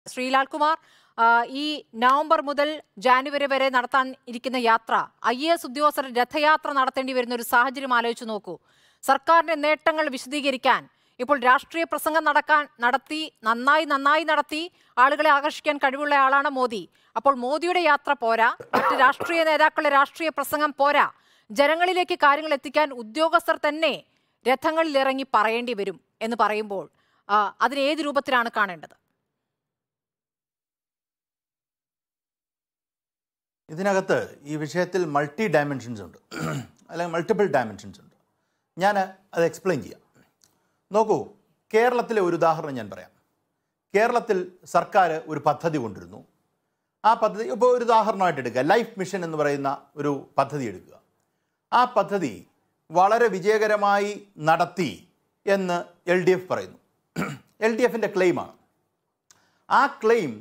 ശ്രീലാൽകുമാർ ആ, ഈ നവംബർ മുതൽ ജാനുവരി വരെ നടത്താൻ ഇരിക്കുന്ന യാത്ര ഐ എ എസ് ഉദ്യോഗസ്ഥർ രഥയാത്ര നടത്തേണ്ടി വരുന്ന ഒരു സാഹചര്യം ആലോചിച്ച് നോക്കൂ സർക്കാരിന്റെ നേട്ടങ്ങൾ വിശദീകരിക്കാൻ ഇപ്പോൾ രാഷ്ട്രീയ പ്രസംഗം നടക്കാൻ നടത്തി നന്നായി നന്നായി നടത്തി ആളുകളെ ആകർഷിക്കാൻ കഴിവുള്ള ആളാണ് മോദി അപ്പോൾ മോദിയുടെ യാത്ര പോരാ മറ്റ് രാഷ്ട്രീയ നേതാക്കളുടെ രാഷ്ട്രീയ പ്രസംഗം പോരാ ജനങ്ങളിലേക്ക് കാര്യങ്ങൾ എത്തിക്കാൻ ഉദ്യോഗസ്ഥർ തന്നെ രഥങ്ങളിൽ ഇറങ്ങി പറയേണ്ടി വരും എന്ന് പറയുമ്പോൾ ആ, അതിന് ഏത് രൂപത്തിലാണ് കാണേണ്ടത് ഇതിനകത്ത് ഈ വിഷയത്തിൽ മൾട്ടി ഡയമെൻഷൻസ് ഉണ്ട് അല്ലെങ്കിൽ മൾട്ടിപ്പിൾ ഡയമെൻഷൻസ് ഉണ്ട് ഞാൻ അത് എക്സ്പ്ലെയിൻ ചെയ്യാം നോക്കൂ കേരളത്തിലെ ഒരു ഉദാഹരണം ഞാൻ പറയാം കേരളത്തിൽ സർക്കാർ ഒരു പദ്ധതി കൊണ്ടിരുന്നു ആ പദ്ധതി ഇപ്പോൾ ഒരു ഉദാഹരണമായിട്ട് എടുക്കുക ലൈഫ് മിഷൻ എന്ന് പറയുന്ന ഒരു പദ്ധതി എടുക്കുക ആ പദ്ധതി വളരെ വിജയകരമായി നടത്തി എന്ന് എൽ ഡി എഫ് പറയുന്നു എൽ ഡി എഫിൻ്റെ ക്ലെയിമാണ് ആ ക്ലെയിം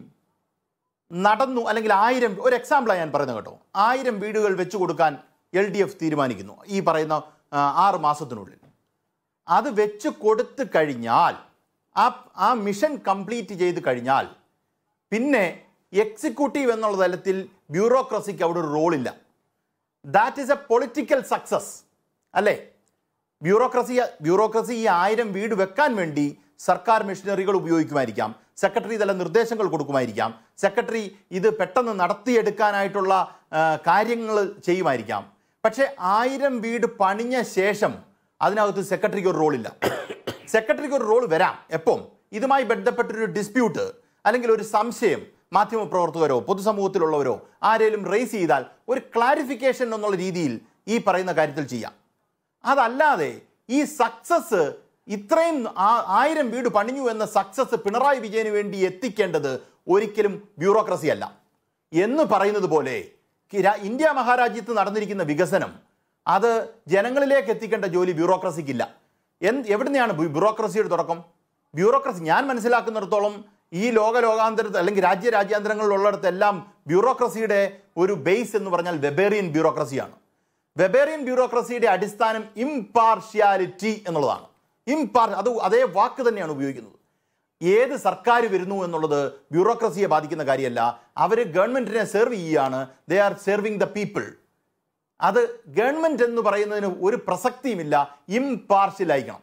നടന്നു അല്ലെങ്കിൽ ആയിരം ഒരു എക്സാമ്പിളാണ് ഞാൻ പറയുന്നത് കേട്ടോ ആയിരം വീടുകൾ വെച്ചു കൊടുക്കാൻ എൽ ഡി എഫ് തീരുമാനിക്കുന്നു ഈ പറയുന്ന ആ, ആറ് മാസത്തിനുള്ളിൽ അത് വെച്ച് കൊടുത്തു കഴിഞ്ഞാൽ ആ ആ മിഷൻ കംപ്ലീറ്റ് ചെയ്ത് കഴിഞ്ഞാൽ പിന്നെ എക്സിക്യൂട്ടീവ് എന്നുള്ള തലത്തിൽ ബ്യൂറോക്രസിക്ക് അവിടെ ഒരു റോളില്ല that is a political success അല്ലേ ബ്യൂറോക്രസി ബ്യൂറോക്രസി ഈ ആയിരം വീട് വെക്കാൻ വേണ്ടി സർക്കാർ മെഷീനറികൾ ഉപയോഗിക്കുമായിരിക്കാം സെക്രട്ടറി തല നിർദ്ദേശങ്ങൾ കൊടുക്കുമായിരിക്കാം സെക്രട്ടറി ഇത് പെട്ടെന്ന് നടത്തിയെടുക്കാനായിട്ടുള്ള കാര്യങ്ങൾ ചെയ്യുമായിരിക്കാം പക്ഷേ ആയിരം വീട് പണിഞ്ഞ ശേഷം അതിനകത്ത് സെക്രട്ടറിക്ക് ഒരു റോളില്ല സെക്രട്ടറിക്ക് ഒരു റോൾ വരാം എപ്പം ഇതുമായി ബന്ധപ്പെട്ടൊരു ഡിസ്പ്യൂട്ട് അല്ലെങ്കിൽ ഒരു സംശയം മാധ്യമപ്രവർത്തകരോ പൊതുസമൂഹത്തിലുള്ളവരോ ആരെങ്കിലും റേസ് ചെയ്താൽ ഒരു ക്ലാരിഫിക്കേഷൻ എന്നുള്ള രീതിയിൽ ഈ പറയുന്ന കാര്യത്തിൽ ചെയ്യാം അതല്ലാതെ ഈ സക്സസ് ഇത്രയും ആ- ആയിരം വീട് പണിഞ്ഞു എന്ന സക്സസ് പിണറായി വിജയന് വേണ്ടി എത്തിക്കേണ്ടത് ഒരിക്കലും ബ്യൂറോക്രസി അല്ല എന്ന് പറയുന്നത് പോലെ കി- രാ- ഇന്ത്യ മഹാരാജ്യത്ത് നടന്നിരിക്കുന്ന വികസനം അത് ജനങ്ങളിലേക്ക് എത്തിക്കേണ്ട ജോലി ബ്യൂറോക്രസിക്കില്ല എന്ത് എവിടുന്നെയാണ് ബ്യൂ- ബ്യൂറോക്രസിയുടെ തുടക്കം ബ്യൂറോക്രസി ഞാൻ മനസ്സിലാക്കുന്നിടത്തോളം ഈ ലോക ലോകാന്തരത്ത് അല്ലെങ്കിൽ രാജ്യ രാജ്യാന്തരങ്ങളിലുള്ളിടത്തെല്ലാം ബ്യൂറോക്രസിയുടെ ഒരു ബേസ് എന്ന് പറഞ്ഞാൽ വെബേറിയൻ ബ്യൂറോക്രസിയാണ് വെബേറിയൻ ബ്യൂറോക്രസിയുടെ അടിസ്ഥാനം ഇംപാർഷ്യാലിറ്റി എന്നുള്ളതാണ് ഇംപാർ അത് അതേ വാക്ക് തന്നെയാണ് ഉപയോഗിക്കുന്നത് ഏത് സർക്കാർ വരുന്നു എന്നുള്ളത് ബ്യൂറോക്രസിയെ ബാധിക്കുന്ന കാര്യമല്ല അവർ ഗവൺമെന്റിനെ സെർവ് ചെയ്യുകയാണ് they are serving the people അത് ഗവൺമെന്റ് എന്ന് പറയുന്നതിന് ഒരു പ്രസക്തിയുമില്ല ഇംപാർഷ്യലായിരിക്കണം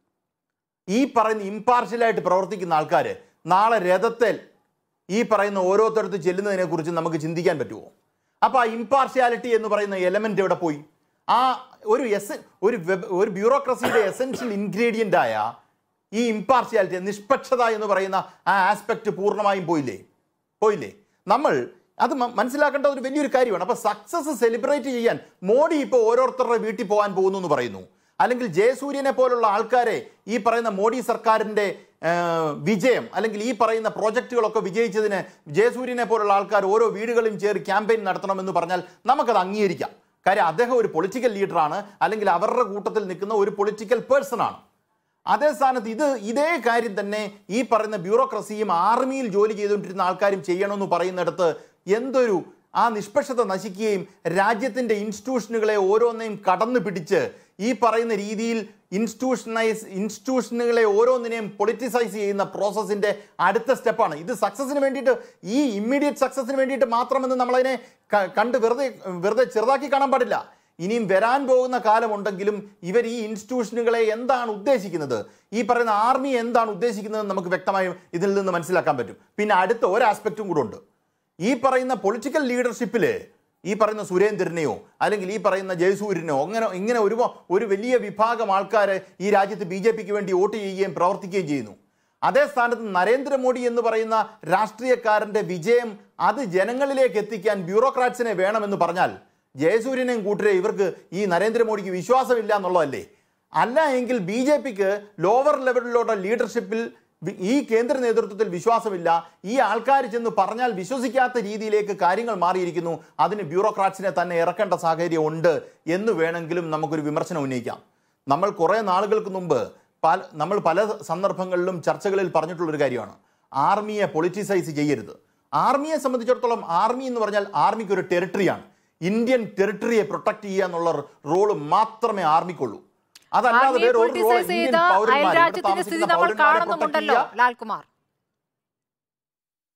ഈ പറയുന്ന ഇമ്പാർഷ്യലായിട്ട് പ്രവർത്തിക്കുന്ന ആൾക്കാർ നാളെ രഥത്തിൽ ഈ പറയുന്ന ഓരോരുത്തരത്ത് ചെല്ലുന്നതിനെ കുറിച്ച് നമുക്ക് ചിന്തിക്കാൻ പറ്റുമോ അപ്പോൾ ആ ഇമ്പാർഷ്യാലിറ്റി എന്ന് പറയുന്ന എലമെന്റ് എവിടെ പോയി ആ ഒരു എസ് ഒരു വെബ് ഒരു ബ്യൂറോക്രസിയുടെ എസെൻഷ്യൽ ഇൻഗ്രീഡിയൻ്റ് ആയ ഈ ഇമ്പാർഷ്യാലിറ്റി നിഷ്പക്ഷത എന്ന് പറയുന്ന ആ ആസ്പെക്ട് പൂർണ്ണമായും പോയില്ലേ പോയില്ലേ നമ്മൾ അത് മ- മനസ്സിലാക്കേണ്ട ഒരു വലിയൊരു കാര്യമാണ് അപ്പൊ സക്സസ് സെലിബ്രേറ്റ് ചെയ്യാൻ മോഡി ഇപ്പോൾ ഓരോരുത്തരുടെ വീട്ടിൽ പോകാൻ പോകുന്നു എന്ന് പറയുന്നു അല്ലെങ്കിൽ ജയസൂര്യനെ പോലുള്ള ആൾക്കാരെ ഈ പറയുന്ന മോഡി സർക്കാരിന്റെ ആ, വിജയം അല്ലെങ്കിൽ ഈ പറയുന്ന പ്രോജക്റ്റുകളൊക്കെ വിജയിച്ചതിന് ജയസൂര്യനെ പോലുള്ള ആൾക്കാർ ഓരോ വീടുകളും ചേറി ക്യാമ്പയിൻ നടത്തണമെന്ന് പറഞ്ഞാൽ നമുക്കത് അംഗീകരിക്കാം കാര്യം അദ്ദേഹം ഒരു പൊളിറ്റിക്കൽ ലീഡറാണ് അല്ലെങ്കിൽ അവരുടെ കൂട്ടത്തിൽ നിൽക്കുന്ന ഒരു പൊളിറ്റിക്കൽ പേഴ്സൺ ആണ് അതേ സ്ഥാനത്ത് ഇത് ഇതേ കാര്യം തന്നെ ഈ പറയുന്ന ബ്യൂറോക്രസിയും ആർമിയിൽ ജോലി ചെയ്തുകൊണ്ടിരുന്ന ആൾക്കാരും ചെയ്യണമെന്ന് പറയുന്നിടത്ത് എന്തൊരു ആ നിഷ്പക്ഷത നശിക്കുകയും രാജ്യത്തിൻ്റെ ഇൻസ്റ്റിറ്റ്യൂഷനുകളെ ഓരോന്നെയും കടന്നു പിടിച്ച് ഈ പറയുന്ന രീതിയിൽ ഇൻസ്റ്റിറ്റ്യൂഷനൈസ് ഇൻസ്റ്റിറ്റ്യൂഷനുകളെ ഓരോന്നിനെയും പൊളിറ്റിസൈസ് ചെയ്യുന്ന പ്രോസസ്സിൻ്റെ അടുത്ത സ്റ്റെപ്പാണ് ഇത് സക്സസിന് വേണ്ടിയിട്ട് ഈ ഇമ്മീഡിയറ്റ് സക്സസിന് വേണ്ടിയിട്ട് മാത്രമെന്ന് നമ്മളതിനെ ക- കണ്ട് വെറുതെ വെറുതെ ചെറുതാക്കി കാണാൻ പാടില്ല ഇനിയും വരാൻ പോകുന്ന കാലമുണ്ടെങ്കിലും ഇവർ ഈ ഇൻസ്റ്റിറ്റ്യൂഷനുകളെ എന്താണ് ഉദ്ദേശിക്കുന്നത് ഈ പറയുന്ന ആർമി എന്താണ് ഉദ്ദേശിക്കുന്നത് നമുക്ക് വ്യക്തമായും ഇതിൽ നിന്ന് മനസ്സിലാക്കാൻ പറ്റും പിന്നെ അടുത്ത ഒരു ആസ്പെക്റ്റും കൂടെ ഉണ്ട് ഈ പറയുന്ന പൊളിറ്റിക്കൽ ലീഡർഷിപ്പിൽ ഈ പറയുന്ന സുരേന്ദ്രനെയോ അല്ലെങ്കിൽ ഈ പറയുന്ന ജയസൂര്യനോ അങ്ങനെ ഇങ്ങനെ ഒരു ഒരു വലിയ വിഭാഗം ആൾക്കാർ ഈ രാജ്യത്ത് ബി ജെ പിക്ക് വേണ്ടി വോട്ട് ചെയ്യുകയും പ്രവർത്തിക്കുകയും ചെയ്യുന്നു അതേ സ്ഥാനത്ത് നരേന്ദ്രമോദി എന്ന് പറയുന്ന രാഷ്ട്രീയക്കാരന്റെ വിജയം അത് ജനങ്ങളിലേക്ക് എത്തിക്കാൻ ബ്യൂറോക്രാറ്റ്സിനെ വേണമെന്ന് പറഞ്ഞാൽ ജയസൂര്യനെയും കൂട്ടരെ ഇവർക്ക് ഈ നരേന്ദ്രമോദിക്ക് വിശ്വാസമില്ല എന്നുള്ളതല്ലേ അല്ല എങ്കിൽ ബി ജെ പിക്ക് ലോവർ ലെവലിലുള്ള ലീഡർഷിപ്പിൽ വി- ഈ കേന്ദ്ര നേതൃത്വത്തിൽ വിശ്വാസമില്ല ഈ ആൾക്കാർ ചെന്ന് പറഞ്ഞാൽ വിശ്വസിക്കാത്ത രീതിയിലേക്ക് കാര്യങ്ങൾ മാറിയിരിക്കുന്നു അതിന് ബ്യൂറോക്രാറ്റ്സിനെ തന്നെ ഇറക്കേണ്ട സാഹചര്യം ഉണ്ട് എന്ന് വേണമെങ്കിലും നമുക്കൊരു വിമർശനം ഉന്നയിക്കാം നമ്മൾ കുറേ നാളുകൾക്ക് മുമ്പ് പല നമ്മൾ പല സന്ദർഭങ്ങളിലും ചർച്ചകളിൽ പറഞ്ഞിട്ടുള്ളൊരു കാര്യമാണ് ആർമിയെ പൊളിറ്റിസൈസ് ചെയ്യരുത് ആർമിയെ സംബന്ധിച്ചിടത്തോളം ആർമി എന്ന് പറഞ്ഞാൽ ആർമിക്ക് ഒരു ടെറിട്ടറിയാണ് ഇന്ത്യൻ ടെറിട്ടറിയെ പ്രൊട്ടക്ട് ചെയ്യുക എന്നുള്ള റോള് മാത്രമേ ആർമിക്കുള്ളൂ അതല്ലാതെ ആർമിയെ വേറെ ഒരു റോൾ പൊളിറ്റിസൈസ് ഇന്ത്യൻ ചെയ്ത പൗരന്മാരെ ഇവിടെ അയൽരാജ്യത്തിന്റെ സ്ഥിതി താമസിക്കുന്ന നമ്മൾ പൗരന്മാരെ പ്രൊട്ടക്ട് കാണുന്നുണ്ടല്ലോ ചെയ്യുക ലാൽകുമാർ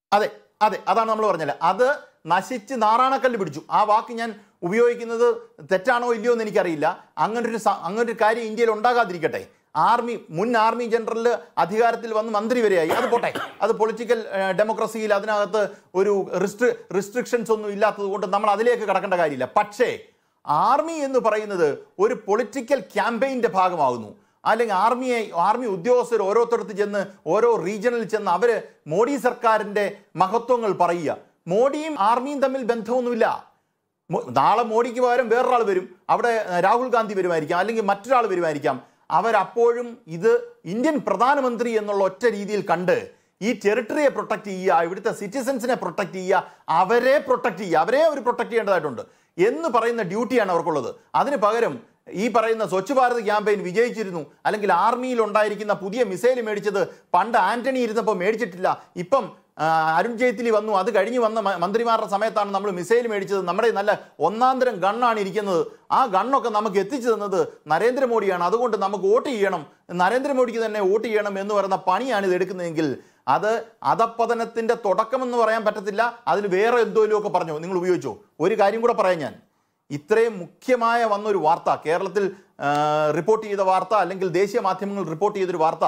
അതെ അതെ അതാണ് നമ്മൾ പറഞ്ഞത് അത് നശിച്ച് നാറാണക്കല്ല് പിടിച്ചു ആ വാക്ക് ഞാൻ ഉപയോഗിക്കുന്നത് തെറ്റാണോ ഇല്ലയോ എന്ന് എനിക്കറിയില്ല അങ്ങനൊരു സ- അങ്ങനൊരു കാര്യം ഇന്ത്യയിൽ ഉണ്ടാകാതിരിക്കട്ടെ ആർമി മുൻ ആർമി ജനറൽ അധികാരത്തിൽ വന്ന് മന്ത്രി വരെയായി അത് പോട്ടെ അത് പൊളിറ്റിക്കൽ ഡെമോക്രസിയിൽ അതിനകത്ത് ഒരു റിസ്ട്രി റിസ്ട്രിക്ഷൻസ് ഒന്നും ഇല്ലാത്തത് കൊണ്ട് നമ്മൾ അതിലേക്ക് കടക്കേണ്ട കാര്യമില്ല പക്ഷേ ആർമി എന്ന് പറയുന്നത് ഒരു പൊളിറ്റിക്കൽ ക്യാമ്പയിൻ്റെ ഭാഗമാകുന്നു അല്ലെങ്കിൽ ആർമിയെ ആർമി ഉദ്യോഗസ്ഥർ ഓരോരുത്തരത്ത് ചെന്ന് ഓരോ റീജിയണിൽ ചെന്ന് അവർ മോഡി സർക്കാരിൻ്റെ മഹത്വങ്ങൾ പറയുക മോഡിയും ആർമിയും തമ്മിൽ ബന്ധമൊന്നുമില്ല മോ- നാളെ മോഡിക്ക് പകരം വേറൊരാൾ വരും അവിടെ ഏഹ്, രാഹുൽ ഗാന്ധി വരുമായിരിക്കാം അല്ലെങ്കിൽ മറ്റൊരാൾ വരുമായിരിക്കാം അവരപ്പോഴും ഇത് ഇന്ത്യൻ പ്രധാനമന്ത്രി എന്നുള്ള ഒറ്റ രീതിയിൽ കണ്ട് ഈ ടെറിട്ടറിയെ പ്രൊട്ടക്ട് ചെയ്യുക ഇവിടുത്തെ സിറ്റിസൻസിനെ പ്രൊട്ടക്ട് ചെയ്യുക അവരെ പ്രൊട്ടക്ട് ചെയ്യുക അവരെ അവർ പ്രൊട്ടക്ട് ചെയ്യേണ്ടതായിട്ടുണ്ട് എന്ന് പറയുന്ന ഡ്യൂട്ടിയാണ് അവർക്കുള്ളത് അതിന് പകരം ഈ പറയുന്ന സ്വച്ഛ് ഭാരത് ക്യാമ്പയിൻ വിജയിച്ചിരുന്നു അല്ലെങ്കിൽ ആർമിയിൽ ഉണ്ടായിരിക്കുന്ന പുതിയ മിസൈൽ മേടിച്ചത് പണ്ട് ആന്റണി ഇരുന്നപ്പോൾ മേടിച്ചിട്ടില്ല ഇപ്പം ആ, അരുൺ ജെയ്റ്റ്ലി വന്നു അത് കഴിഞ്ഞ് വന്ന മ- മന്ത്രിമാരുടെ സമയത്താണ് നമ്മൾ മിസൈൽ മേടിച്ചത് നമ്മുടെ നല്ല ഒന്നാന്തരം ഗണ്ണാണ് ഇരിക്കുന്നത് ആ ഗണ്ണൊക്കെ നമുക്ക് എത്തിച്ചു തന്നത് നരേന്ദ്രമോദിയാണ് അതുകൊണ്ട് നമുക്ക് വോട്ട് ചെയ്യണം നരേന്ദ്രമോദിക്ക് തന്നെ വോട്ട് ചെയ്യണം എന്ന് പറയുന്ന പണിയാണ് ഇത് എടുക്കുന്നതെങ്കിൽ അത് അധപ്പതനത്തിന്റെ തുടക്കമെന്ന് പറയാൻ പറ്റത്തില്ല അതിൽ വേറെ എന്തോലും ഒക്കെ പറഞ്ഞു നിങ്ങൾ ഉപയോഗിച്ചോ ഒരു കാര്യം കൂടെ പറയാം ഞാൻ ഇത്രയും മുഖ്യമായ വന്നൊരു വാർത്ത കേരളത്തിൽ ആ, റിപ്പോർട്ട് ചെയ്ത വാർത്ത അല്ലെങ്കിൽ ദേശീയ മാധ്യമങ്ങൾ റിപ്പോർട്ട് ചെയ്തൊരു വാർത്ത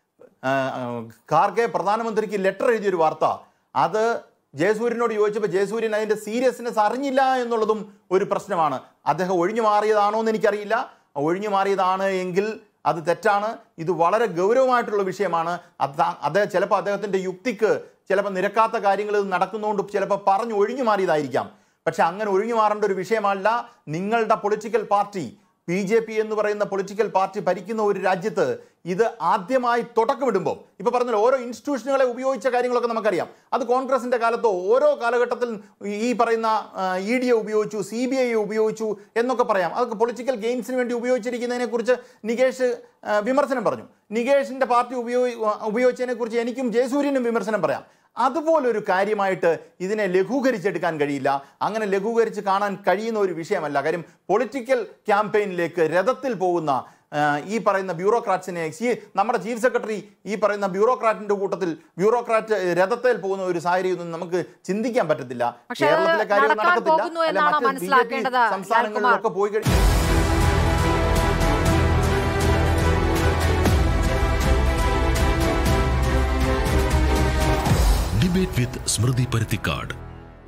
ആ, ആ, ഖാർഗെ പ്രധാനമന്ത്രിക്ക് ലെറ്റർ എഴുതിയൊരു വാർത്ത അത് ജയസൂര്യനോട് ചോദിച്ചപ്പോൾ ജയസൂര്യൻ അതിന്റെ സീരിയസ്നെസ് അറിഞ്ഞില്ല എന്നുള്ളതും ഒരു പ്രശ്നമാണ് അദ്ദേഹം ഒഴിഞ്ഞു മാറിയതാണോ എന്ന് എനിക്കറിയില്ല ഒഴിഞ്ഞു മാറിയതാണ് എങ്കിൽ അത് തെറ്റാണ് ഇത് വളരെ ഗൗരവമായിട്ടുള്ള വിഷയമാണ് അത് അദ്ദേഹം ചിലപ്പോൾ അദ്ദേഹത്തിന്റെ യുക്തിക്ക് ചിലപ്പോൾ നിരക്കാത്ത കാര്യങ്ങൾ ഇത് നടക്കുന്നതുകൊണ്ട് ചിലപ്പോൾ പറഞ്ഞു ഒഴിഞ്ഞു മാറിയതായിരിക്കാം പക്ഷെ അങ്ങനെ ഒഴിഞ്ഞു മാറേണ്ട ഒരു വിഷയമല്ല നിങ്ങളുടെ political party B J P എന്ന് പറയുന്ന പൊളിറ്റിക്കൽ പാർട്ടി ഭരിക്കുന്ന ഒരു രാജ്യത്ത് ഇത് ആദ്യമായി തുടക്കമിടുമ്പോൾ ഇപ്പൊ പറഞ്ഞല്ലോ ഓരോ ഇൻസ്റ്റിറ്റ്യൂഷനുകളെ ഉപയോഗിച്ച കാര്യങ്ങളൊക്കെ നമുക്കറിയാം അത് കോൺഗ്രസിന്റെ കാലത്തോ ഓരോ കാലഘട്ടത്തിൽ ഈ പറയുന്ന ഇ ഡി എ ഉപയോഗിച്ചു സി ബി ഐ ഉപയോഗിച്ചു എന്നൊക്കെ പറയാം അതൊക്കെ പൊളിറ്റിക്കൽ ഗെയിംസിന് വേണ്ടി ഉപയോഗിച്ചിരിക്കുന്നതിനെ കുറിച്ച് നികേഷ് ആ, വിമർശനം പറഞ്ഞു നികേഷിന്റെ പാർട്ടി ഉപയോഗി ഉപയോഗിച്ചതിനെ കുറിച്ച് എനിക്കും ജയസൂര്യനും വിമർശനം പറയാം അതുപോലൊരു കാര്യമായിട്ട് ഇതിനെ ലഘൂകരിച്ചെടുക്കാൻ കഴിയില്ല അങ്ങനെ ലഘൂകരിച്ച് കാണാൻ കഴിയുന്ന ഒരു വിഷയമല്ല കാര്യം പൊളിറ്റിക്കൽ ക്യാമ്പയിനിലേക്ക് രഥത്തിൽ പോകുന്ന ആ, ഈ പറയുന്ന ബ്യൂറോക്രാറ്റ്സിനെ ഈ നമ്മുടെ ചീഫ് സെക്രട്ടറി ഈ പറയുന്ന ബ്യൂറോക്രാറ്റിന്റെ കൂട്ടത്തിൽ ബ്യൂറോക്രാറ്റ് രഥത്തിൽ പോകുന്ന ഒരു സാഹചര്യമൊന്നും നമുക്ക് ചിന്തിക്കാൻ പറ്റത്തില്ല പക്ഷേ അത് കേരളത്തിലെ കാര്യം നടക്കാൻ നടക്കത്തില്ല പോകുന്നു അല്ല എന്നാണോ മറ്റ് ബി ജെ പി മനസ്സിലാക്കേണ്ടത്, സംസ്ഥാനങ്ങളിലൊക്കെ പോയി കഴിഞ്ഞു ഡിബേറ്റ് വിത്ത് സ്മൃതി പരുത്തിക്കാട്